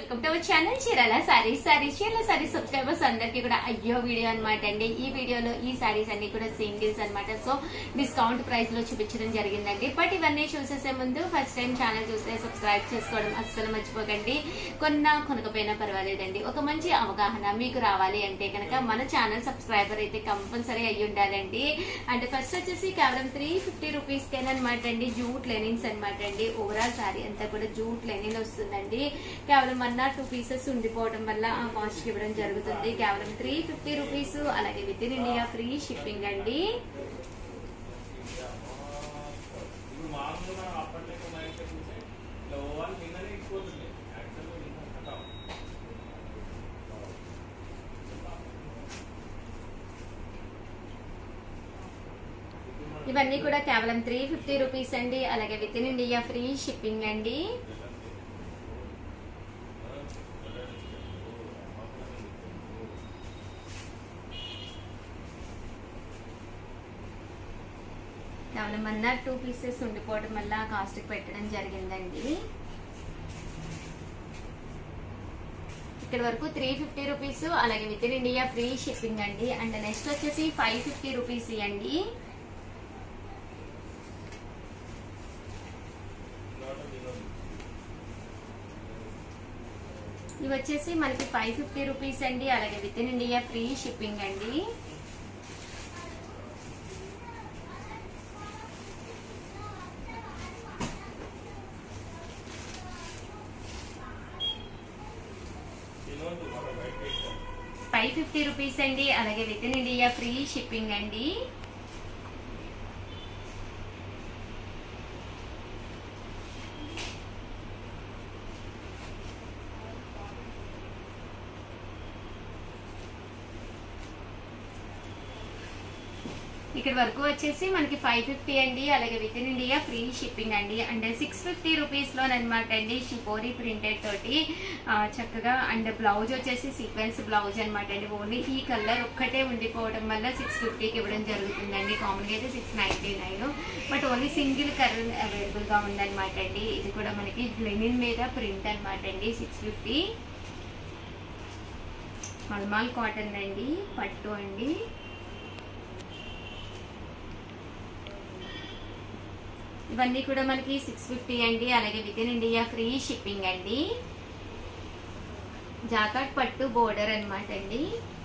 welcome to our channel Chirala saris saris Chirala saris subscribers అందరికీ కూడా అయ్యో వీడియో అన్నమాట అండి ఈ వీడియోలో ఈ సారీస్ అన్ని కూడా సింగిల్స్ అన్నమాట సో డిస్కౌంట్ ప్రైస్ లో చూపించడం జరిగిందండి బట్ ఇవన్నీ చూసేసే ముందు ఫస్ట్ టైం ఛానల్ చూస్తే సబ్స్క్రైబ్ చేసుకోవడం అస్సలు మర్చిపోకండి కొన్నా కొనకపోయినా పర్వాలేదండి ఒక మంచి అవగాహన మీకు రావాలి అంటే కనుక మన ఛానల్ సబ్స్క్రైబర్ అయితే కంపల్సరీ అయ్యి ఉండాలండి అండ్ ఫస్ట్ వచ్చేసి కేవలం త్రీ ఫిఫ్టీ రూపీస్ అనమాట అండి జూట్ లెనిన్స్ అనమాట అండి ఓవరాల్ సారీ అంతా కూడా జూట్ లెనిన్ వస్తుందండి కేవలం వన్ ఆర్ టూ పీసెస్ ఉండిపోవడం వల్ల ఆ కాస్ట్ ఇవ్వడం జరుగుతుంది కేవలం త్రీ ఫిఫ్టీ రూపీస్ అలాగే within India free shipping అండి ఇప్పుడు మామూలుగా మనం అప్పట్లో మైండ్ చూస్తే లో వాళ్ళు నిన్ననే ఎక్కువతుంది యాక్చువల్గా నిన్న కథ ఇవన్నీ కూడా కేవలం త్రీ ఫిఫ్టీ రూపీస్ అండి అలాగే within India free shipping అండి కేవలం వన్ ఆర్ టూ పీసెస్ ఉండిపోవడం వల్ల కాస్ట్ పెట్టడం జరిగిందండి ఇక్కడ వరకు త్రీ ఫిఫ్టీ రూపీస్ అలాగే within India free shipping అండి అండ్ నెక్స్ట్ వచ్చేసి ఫైవ్ ఫిఫ్టీ రూపీస్ అండి ఇవి వచ్చేసి మనకి ఫైవ్ ఫిఫ్టీ రూపీస్ అండి అలాగే within India free shipping అండి తినొద్దు మనం బయట పెట్టుకోం ఫైవ్ ఫిఫ్టీ రూపీస్ అండి అలాగే within India free shipping అండి ఇక్కడ వరకు వచ్చేసి మనకి ఫైవ్ ఫిఫ్టీ అండి అలాగే within India free shipping అండి అండ్ సిక్స్ ఫిఫ్టీ రూపీస్ లో అనమాట అండి షిపోరి ప్రింటెడ్ తోటి ఆ, చక్కగా అండ్ బ్లౌజ్ వచ్చేసి సీక్వెన్స్ బ్లౌజ్ అనమాట అండి ఓన్లీ ఈ కలర్ ఒక్కటే ఉండిపోవడం వల్ల సిక్స్ ఫిఫ్టీకి ఇవ్వడం జరుగుతుందండి కామన్గా అయితే six ninety nine but only single colour available గా ఉందన్నమాట అండి ఇది కూడా మనకి లెనిన్ మీద ప్రింట్ అనమాట అండి సిక్స్ ఫిఫ్టీ మల్మాల్ కాటన్ అండి పట్టు అండి ఇవన్నీ కూడా మనకి సిక్స్ ఫిఫ్టీ అండి అలాగే within India free shipping అండి జాకాట్ పట్టు బోర్డర్ అన్నమాట అండి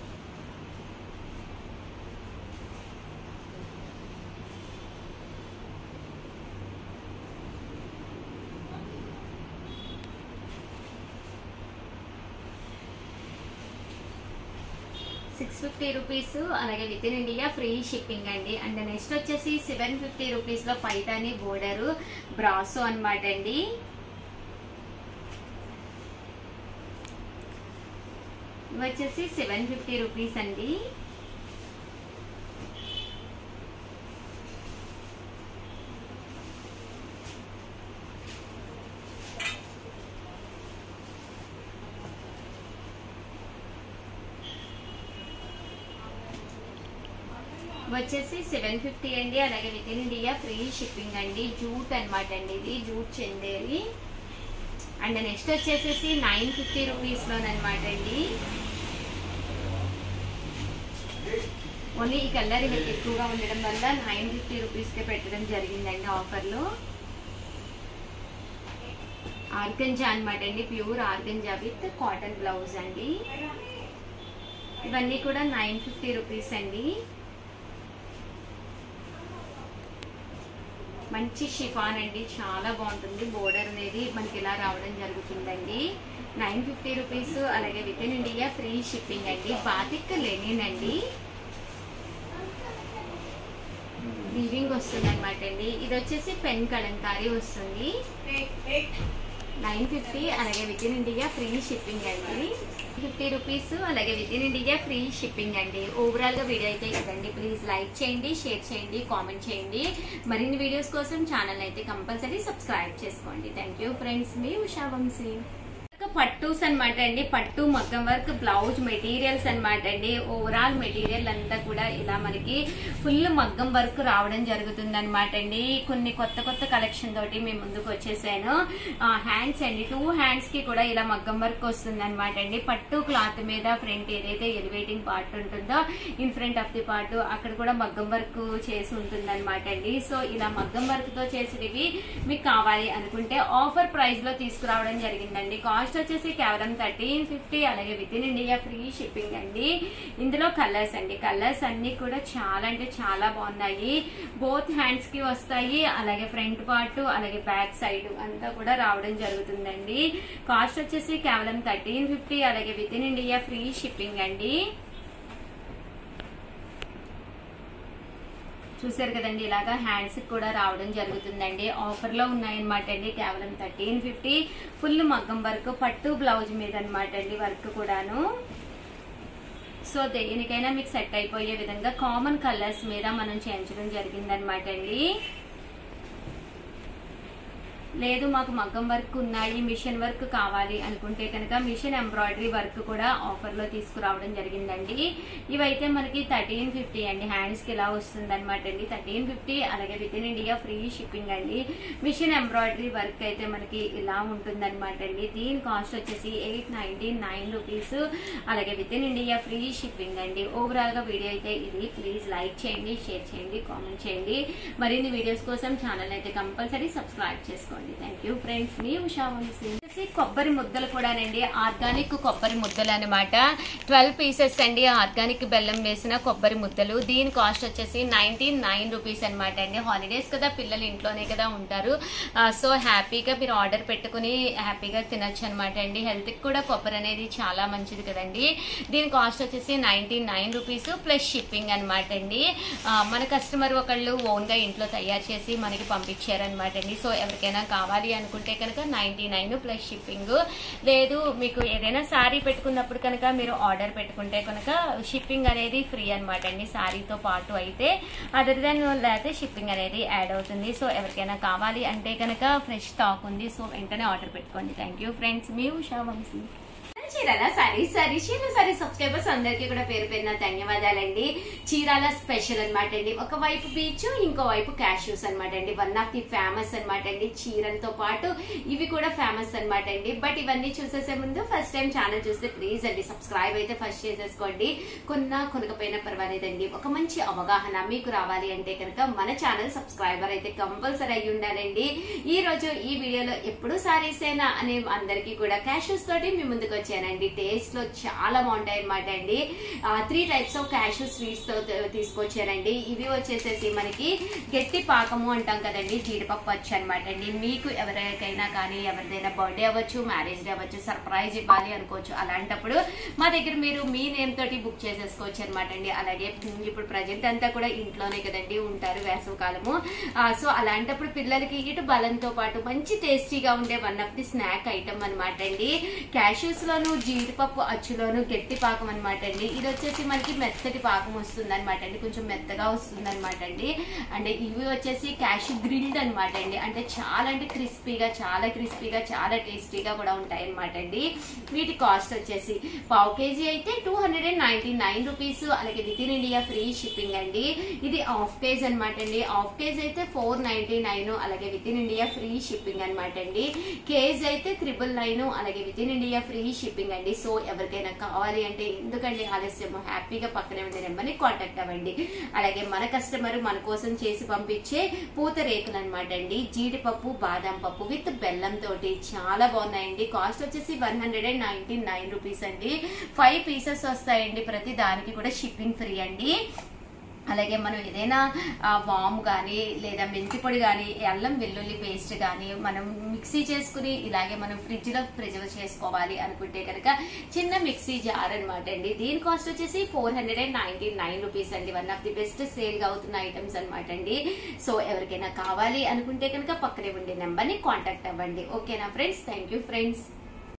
సిక్స్ ఫిఫ్టీ రూపీస్ అలాగే within India free shipping అండి అండ్ నెక్స్ట్ వచ్చేసి సెవెన్ ఫిఫ్టీ రూపీస్ లో పైతాని బోర్డర్ బ్రాసో అన్నమాట అండి ఇవి వచ్చేసి సెవెన్ ఫిఫ్టీ రూపీస్ అండి వచ్చేసి సెవెన్ ఫిఫ్టీ అండి అలాగే within India free shipping అండి జూట్ అన్నమాట అండి ఇది జూట్ చెందేది అండ్ నెక్స్ట్ వచ్చేసేసి నైన్ ఫిఫ్టీ రూపీస్ లోనమాట అండి ఓన్లీ ఈ కలర్ మీకు ఎక్కువగా ఉండడం వల్ల నైన్ ఫిఫ్టీ రూపీస్కే పెట్టడం జరిగిందండి ఆఫర్లో ఆర్గంజా అనమాట అండి pure organza with cotton blouse అండి ఇవన్నీ కూడా నైన్ ఫిఫ్టీ రూపీస్ అండి మంచి షిఫాన్ అండి చాలా బాగుంటుంది బోర్డర్ అనేది మనకి ఇలా రావడం జరుగుతుందండి నైన్ ఫిఫ్టీ రూపీస్ అలాగే within India free shipping అండి బాతిక్ లెనిన్ అండి వీవింగ్ వస్తుంది అనమాట అండి ఇది వచ్చేసి పెన్ కలంకారీ వస్తుంది నైన్ ఫిఫ్టీ అలాగే within India free shipping అండి ఫిఫ్టీ రూపీస్ అలాగే within India free shipping అండి ఓవరాల్ గా వీడియో అయితే ఇదండి ప్లీజ్ లైక్ చేయండి షేర్ చేయండి కామెంట్ చేయండి మరిన్ని వీడియోస్ కోసం ఛానల్ అయితే కంపల్సరీ సబ్స్క్రైబ్ చేసుకోండి థ్యాంక్ యూ ఫ్రెండ్స్ మీ ఉషా వంశీ పట్టూస్ అన్నమాట అండి పట్టు మగ్గం వర్క్ బ్లౌజ్ మెటీరియల్స్ అన్నమాట అండి ఓవరాల్ మెటీరియల్ అంతా కూడా ఇలా మనకి ఫుల్ మగ్గం వర్క్ రావడం జరుగుతుంది అనమాట అండి కొన్ని కొత్త కొత్త కలెక్షన్ తోటి మేము ముందుకు వచ్చేసాను హ్యాండ్స్ అండి టూ హ్యాండ్స్ కి కూడా ఇలా మగ్గం వర్క్ వస్తుంది అనమాట అండి పట్టు క్లాత్ మీద ఫ్రంట్ ఏదైతే ఎలివేటింగ్ పార్ట్ ఉంటుందో in front of the part అక్కడ కూడా మగ్గం వర్క్ చేసి ఉంటుంది అనమాట అండి సో ఇలా మగ్గం వర్క్ తో చేసినవి మీకు కావాలి అనుకుంటే ఆఫర్ ప్రైస్ లో తీసుకురావడం జరిగిందండి కాస్ట్ వచ్చేసి కేవలం థర్టీన్ ఫిఫ్టీ అలాగే within India free shipping అండి ఇందులో కలర్స్ అండి కలర్స్ అన్ని కూడా చాలా అంటే చాలా బాగున్నాయి బోత్ హ్యాండ్స్ కి వస్తాయి అలాగే ఫ్రంట్ పార్ట్ అలాగే బ్యాక్ సైడ్ అంతా కూడా రావడం జరుగుతుందండి కాస్ట్ వచ్చేసి కేవలం థర్టీన్ ఫిఫ్టీ అలాగే within India free shipping అండి చూసారు కదండి ఇలాగా హ్యాండ్స్ కూడా రావడం జరుగుతుందండి ఆఫర్ లో ఉన్నాయన్నమాట అండి కేవలం థర్టీన్ ఫిఫ్టీ ఫుల్ మగ్గం వర్క్ పట్టు బ్లౌజ్ మీద అనమాట అండి వర్క్ కూడాను సో దేనికైనా మీకు సెట్ అయిపోయే విధంగా కామన్ కలర్స్ మీద మనం చేయించడం జరిగిందనమాట అండి లేదు మాకు మగ్గం వర్క్ ఉన్నాయి మిషన్ వర్క్ కావాలి అనుకుంటే కనుక మిషన్ ఎంబ్రాయిడరీ వర్క్ కూడా ఆఫర్ లో తీసుకురావడం జరిగిందండి ఇవైతే మనకి థర్టీన్ ఫిఫ్టీ అండి హ్యాండ్స్ కి ఇలా వస్తుంది అనమాట అండి థర్టీన్ ఫిఫ్టీ అలాగే within India free shipping అండి మిషన్ ఎంబ్రాయిడరీ వర్క్ అయితే మనకి ఇలా ఉంటుంది అనమాట అండి దీని కాస్ట్ వచ్చేసి ఎయిట్ నైన్టీ నైన్ రూపీస్ అలాగే within India free shipping అండి ఓవరాల్ గా వీడియో అయితే ఇది ప్లీజ్ లైక్ చేయండి షేర్ చేయండి కామెంట్ చేయండి మరిన్ని వీడియోస్ కోసం ఛానల్ అయితే కంపల్సరీ సబ్స్క్రైబ్ చేసుకోండి థ్యాంక్ యూ ఫ్రెండ్స్ మీ ఉషా వంశీ వచ్చేసి కొబ్బరి ముద్దలు కూడానండి ఆర్గానిక్ కొబ్బరి ముద్దలు అనమాట ట్వెల్వ్ పీసెస్ అండి ఆర్గానిక్ బెల్లం వేసిన కొబ్బరి ముద్దలు దీని కాస్ట్ వచ్చేసి నైన్టీ నైన్ రూపీస్ అనమాట అండి హాలిడేస్ కదా పిల్లలు ఇంట్లోనే కదా ఉంటారు ఆ, సో హ్యాపీగా మీరు ఆర్డర్ పెట్టుకుని హ్యాపీగా తినొచ్చు అనమాట అండి హెల్త్ కి కూడా కొబ్బరి అనేది చాలా మంచిది కదండి దీని కాస్ట్ వచ్చేసి ninety nine rupees plus shipping అనమాట అండి ఆ, మన కస్టమర్ ఒకళ్ళు ఓన్ గా ఇంట్లో తయారు చేసి మనకి పంపించారనమాట అండి సో ఎవరికైనా కావాలి అనుకుంటే కనుక నైన్టీ నైన్ ప్లస్ షిప్పింగ్ లేదు మీకు ఏదైనా శారీ పెట్టుకున్నప్పుడు కనుక మీరు ఆర్డర్ పెట్టుకుంటే కనుక షిప్పింగ్ అనేది ఫ్రీ అనమాట అండి శారీతో పాటు అయితే అదర్ దెన్ లేకపోతే షిప్పింగ్ అనేది యాడ్ అవుతుంది సో ఎవరికైనా కావాలి అంటే కనుక ఫ్రెష్ స్టాక్ ఉంది సో వెంటనే ఆర్డర్ పెట్టుకోండి థ్యాంక్ యూ ఫ్రెండ్స్ మీ ఉషా వంశీ చీరాల సారీ సారీ చీర సారీ సబ్స్క్రైబర్స్ అందరికీ కూడా పేరు పేరున ధన్యవాదాలండి చీరాల స్పెషల్ అన్నమాట అండి ఒకవైపు బీచ్ ఇంకో వైపు క్యాష్యూస్ అనమాట అండి వన్ ఆఫ్ ది ఫేమస్ అన్నమాట అండి చీరలతో పాటు ఇవి కూడా ఫేమస్ అన్నమాట అండి బట్ ఇవన్నీ చూసేసే ముందు ఫస్ట్ టైం ఛానల్ చూస్తే ప్లీజ్ అండి సబ్స్క్రైబ్ అయితే ఫస్ట్ చేసేసుకోండి కొన్నా కొనకపోయినా పర్వాలేదండి ఒక మంచి అవగాహన మీకు రావాలి అంటే కనుక మన ఛానల్ సబ్స్క్రైబర్ అయితే కంపల్సరీ అయి ఉండాలండి ఈ రోజు ఈ వీడియోలో ఎప్పుడు సారీసేనా అనే అందరికీ కూడా క్యాషూస్ తోటి మీ ముందుకు వచ్చానండి టేస్ట్ లో చాలా బాగుంటాయి అనమాట అండి three types of cashew sweets తో త- తీసుకొచ్చారండి ఇవి వచ్చేసేసి మనకి గట్టి పాకము అంటాం కదండి జీడిపప్పు వచ్చు అనమాట అండి మీకు ఎవరికైనా కానీ ఎవరిదైనా బర్త్డే అవ్వచ్చు మ్యారేజ్ డే అవ్వచ్చు సర్ప్రైజ్ ఇవ్వాలి అనుకోవచ్చు అలాంటప్పుడు మా దగ్గర మీరు మీ నేమ్ తోటి బుక్ చేసేసుకోవచ్చు అనమాట అండి అలాగే ఇప్పుడు ప్రజెంట్ అంతా కూడా ఇంట్లోనే కదండి ఉంటారు వేసవి కాలము ఆ, సో అలాంటప్పుడు పిల్లలకి ఇటు బలంతో పాటు మంచి టేస్టీగా ఉండే one of the snack item అనమాట అండి క్యాష్యూస్ లోను జీడిపప్పు అచ్చులోను గట్టి పాకం అనమాట అండి ఇది వచ్చేసి మనకి మెత్తటి పాకం వస్తుంది అనమాట అండి కొంచెం మెత్తగా వస్తుంది అనమాట అండి అంటే ఇవి వచ్చేసి క్యాష్యూ గ్రిల్డ్ అనమాట అండి అంటే చాలా అంటే క్రిస్పీగా చాలా క్రిస్పీగా చాలా టేస్టీగా కూడా ఉంటాయి అనమాట అండి వీటి కాస్ట్ వచ్చేసి పావు కేజీ అయితే two hundred and ninety nine rupees అలాగే within India free shipping అండి ఇది హాఫ్ కేజ్ అనమాట అండి హాఫ్ కేజ్ అయితే ఫోర్ నైన్టీ నైన్ అలాగే within India free shipping అనమాట అండి కేజ్ అయితే త్రిబుల్ నైన్ అలాగే within India free shipping అండి సో ఎవరికైనా కావాలి అంటే ఎందుకండి ఆలస్యం హ్యాపీగా పక్కనే ఉండే నెంబర్ని కాంటాక్ట్ అవ్వండి అలాగే మన కస్టమర్ మన కోసం చేసి పంపించే పూత రేకులు అనమాట అండి జీడిపప్పు బాదం పప్పు విత్ బెల్లం తోటి చాలా బాగున్నాయండి కాస్ట్ వచ్చేసి one hundred and ninety nine rupees అండి ఫైవ్ పీసెస్ వస్తాయండి ప్రతి దానికి కూడా షిప్పింగ్ ఫ్రీ అండి అలాగే మనం ఏదైనా ఆ, వాము కానీ లేదా మెంతి పొడి కానీ అల్లం వెల్లుల్లి పేస్ట్ కానీ మనం మిక్సీ చేసుకుని ఇలాగే మనం ఫ్రిడ్జ్ లో ప్రిజర్వ్ చేసుకోవాలి అనుకుంటే కనుక చిన్న మిక్సీ జార్ అనమాట అండి దీని కాస్ట్ వచ్చేసి four hundred and ninety nine rupees అండి one of the best sale గా అవుతున్న ఐటమ్స్ అనమాట అండి సో ఎవరికైనా కావాలి అనుకుంటే కనుక పక్కనే ఉండే నెంబర్ ని కాంటాక్ట్ అవ్వండి ఓకేనా ఫ్రెండ్స్ థ్యాంక్ యూ ఫ్రెండ్స్